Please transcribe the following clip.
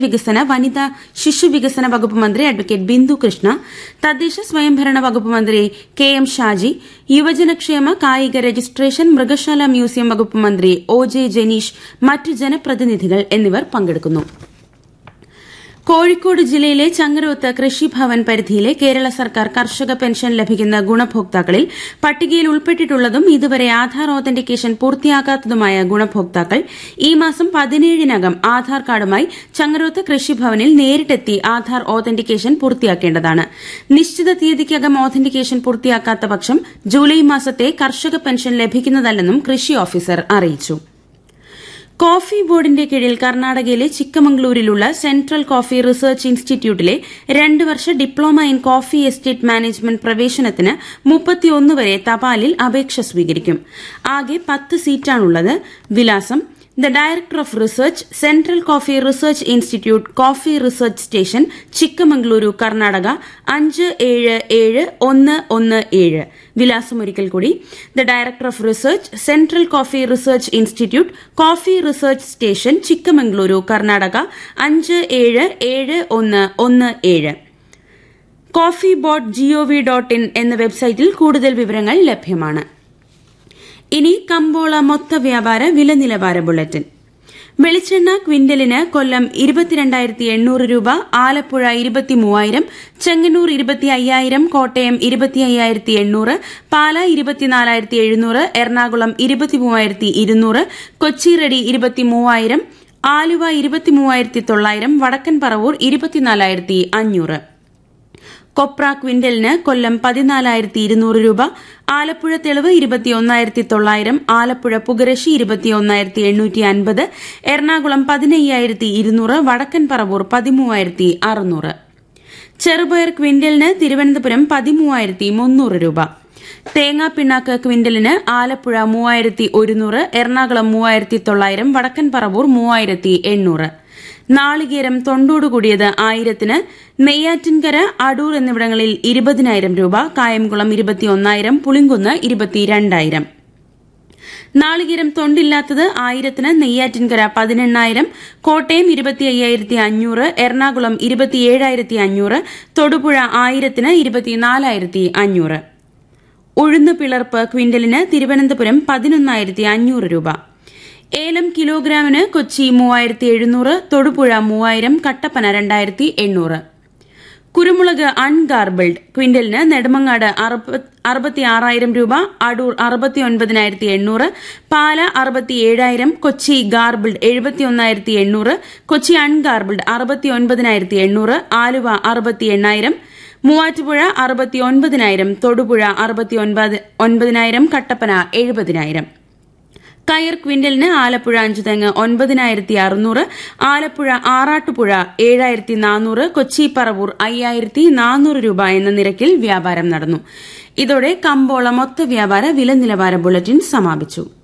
വികസന വനിതാ ശിശു വികസന വകുപ്പ് മന്ത്രി അഡ്വക്കേറ്റ് ബിന്ദു കൃഷ്ണ തദ്ദേശ സ്വയംഭരണ വകുപ്പ് മന്ത്രി കെ എം ഷാജി യുവജനക്ഷേമ കായിക രജിസ്ട്രേഷൻ മൃഗശാല മ്യൂസിയം വകുപ്പ് മന്ത്രി ഒ ജെ ജനീഷ് മറ്റ് ജനപ്രതിനിധികൾ എന്നിവർ പങ്കെടുക്കുന്നു കോഴിക്കോട് ജില്ലയിലെ ചങ്ങരോത്ത് കൃഷിഭവൻ പരിധിയിലെ കേരള സർക്കാർ കർഷക പെൻഷൻ ലഭിക്കുന്ന ഗുണഭോക്താക്കളിൽ പട്ടികയിൽ ഉൾപ്പെട്ടിട്ടുള്ളതും ഇതുവരെ ആധാർ ഓതന്റിക്കേഷൻ പൂർത്തിയാക്കാത്തതുമായ ഗുണഭോക്താക്കൾ ഈ മാസം പതിനേഴിനകം ആധാർ കാർഡുമായി ചങ്ങരോത്ത് കൃഷിഭവനിൽ നേരിട്ടെത്തി ആധാർ ഓതന്റിക്കേഷൻ പൂർത്തിയാക്കേണ്ടതാണ് നിശ്ചിത തീയതിക്കകം ഓതന്റിക്കേഷൻ പൂർത്തിയാക്കാത്ത പക്ഷം ജൂലൈ മാസത്തെ കർഷക പെൻഷൻ ലഭിക്കുന്നതല്ലെന്നും കൃഷി ഓഫീസർ അറിയിച്ചു കോഫി ബോർഡിന്റെ കീഴിൽ കർണാടകയിലെ ചിക്കമംഗ്ലൂരിലുള്ള സെൻട്രൽ കോഫി റിസർച്ച് ഇൻസ്റ്റിറ്റ്യൂട്ടിലെ രണ്ട് വർഷ diploma in coffee estate management പ്രവേശനത്തിന് മുപ്പത്തിയൊന്ന് വരെ തപാലിൽ അപേക്ഷ സ്വീകരിക്കും ആകെ പത്ത് സീറ്റാണുള്ളത് വിലാസം the director of research central coffee research institute coffee research station Chikkamagaluru Karnataka അഞ്ച് ഏഴ് ഏഴ് ഒന്ന് ഒന്ന് ഏഴ് വിലാസമൊരിക്കൽ കൂടി the director of research central coffee research institute coffee research station Chikkamagaluru Karnataka അഞ്ച് ഏഴ് ഏഴ് ഒന്ന് ഒന്ന് ഏഴ് coffee board GOV dot in എന്ന വെബ്സൈറ്റിൽ കൂടുതൽ വിവരങ്ങൾ ലഭ്യമാണ് ഇനി കമ്പോള മൊത്ത വ്യാപാര വില നിലവാര ബുള്ളറ്റിൻ വെളിച്ചെണ്ണ ക്വിന്റലിന് കൊല്ലം ഇരുപത്തിരണ്ടായിരത്തി എണ്ണൂറ് രൂപ ആലപ്പുഴ ഇരുപത്തി മൂവായിരം ചെങ്ങന്നൂർ ഇരുപത്തി അയ്യായിരം കോട്ടയം ഇരുപത്തി അയ്യായിരത്തി എണ്ണൂറ് പാല ഇരുപത്തിനാലായിരത്തി എഴുന്നൂറ് എറണാകുളം ഇരുപത്തി മൂവായിരത്തി ഇരുന്നൂറ് കൊച്ചി റെഡി ഇരുപത്തി മൂവായിരം ആലുവ ഇരുപത്തി മൂവായിരത്തി തൊള്ളായിരം വടക്കൻ പറവൂർ ഇരുപത്തിനാലായിരത്തി അഞ്ഞൂറ് കൊപ്ര ക്വിന്റലിന് കൊല്ലം പതിനാലായിരത്തി ഇരുന്നൂറ് രൂപ ആലപ്പുഴ തെളിവ് ഇരുപത്തിയൊന്നായിരത്തി തൊള്ളായിരം ആലപ്പുഴ പുകരശി ഇരുപത്തിയൊന്നായിരത്തി എണ്ണൂറ്റി അൻപത് എറണാകുളം പതിനയ്യായിരത്തി ഇരുന്നൂറ് വടക്കൻ പറവൂർ പതിമൂവായിരത്തി അറുന്നൂറ് ചെറുപയർ ക്വിന്റലിന് തിരുവനന്തപുരം പതിമൂവായിരത്തി മുന്നൂറ് രൂപ തേങ്ങാപ്പിണ്ണാക്ക് ക്വിന്റലിന് ആലപ്പുഴ മൂവായിരത്തി ഒരുന്നൂറ് എറണാകുളം മൂവായിരത്തി തൊള്ളായിരം വടക്കൻ പറവൂർ മൂവായിരത്തി എണ്ണൂറ് നാളികേരം തൊണ്ടോട് കൂടിയത് ആയിരത്തിന് നെയ്യാറ്റിൻകര അടൂർ എന്നിവിടങ്ങളിൽ ഇരുപതിനായിരം രൂപ കായംകുളം ഇരുപത്തിയൊന്നായിരം പുളിങ്കുന്ന് ഇരുപത്തിരണ്ടായിരം നാളികേരം തൊണ്ടില്ലാത്തത് ആയിരത്തിന് നെയ്യാറ്റിൻകര പതിനെണ്ണായിരം കോട്ടയം ഇരുപത്തി അയ്യായിരത്തി അഞ്ഞൂറ് എറണാകുളം ഇരുപത്തിയേഴായിരത്തി അഞ്ഞൂറ് തൊടുപുഴ ആയിരത്തിന് ഇരുപത്തിനാലായിരത്തി അഞ്ഞൂറ് ഉഴുന്ന് പിളർപ്പ് ക്വിന്റലിന് തിരുവനന്തപുരം പതിനൊന്നായിരത്തി അഞ്ഞൂറ് രൂപ ഏലം കിലോഗ്രാമിന് കൊച്ചി മൂവായിരത്തി എഴുന്നൂറ് തൊടുപുഴ മൂവായിരം കട്ടപ്പന രണ്ടായിരത്തി എണ്ണൂറ് കുരുമുളക് അൺഗാർബിൾഡ് ക്വിന്റലിന് നെടുമങ്ങാട് അറുപത്തിയാറായിരം രൂപ അടൂർ അറുപത്തിയൊൻപതിനായിരത്തി എണ്ണൂറ് പാല അറുപത്തിയേഴായിരം കൊച്ചി ഗാർബിൾഡ് എഴുപത്തിയൊന്നായിരത്തി എണ്ണൂറ് കൊച്ചി അൺഗാർബിൾഡ് അറുപത്തിയൊൻപതിനായിരത്തി എണ്ണൂറ് ആലുവ അറുപത്തി എണ്ണായിരം മൂവാറ്റുപുഴ അറുപത്തിയൊൻപതിനായിരം തൊടുപുഴ അറുപത്തിയൊൻപതിനായിരം കട്ടപ്പന എഴുപതിനായിരം കയർ ക്വിന്റലിന് ആലപ്പുഴ അഞ്ചുതെങ്ങ് ഒൻപതിനായിരത്തി അറുന്നൂറ് ആലപ്പുഴ ആറാട്ടുപുഴ ഏഴായിരത്തി നാനൂറ് കൊച്ചി പറവൂർ അയ്യായിരത്തി നാനൂറ് രൂപ എന്ന നിരക്കിൽ വ്യാപാരം നടന്നു ഇതോടെ കമ്പോള മൊത്ത വ്യാപാര വില നിലവാര ബുള്ളറ്റിൻ സമാപിച്ചു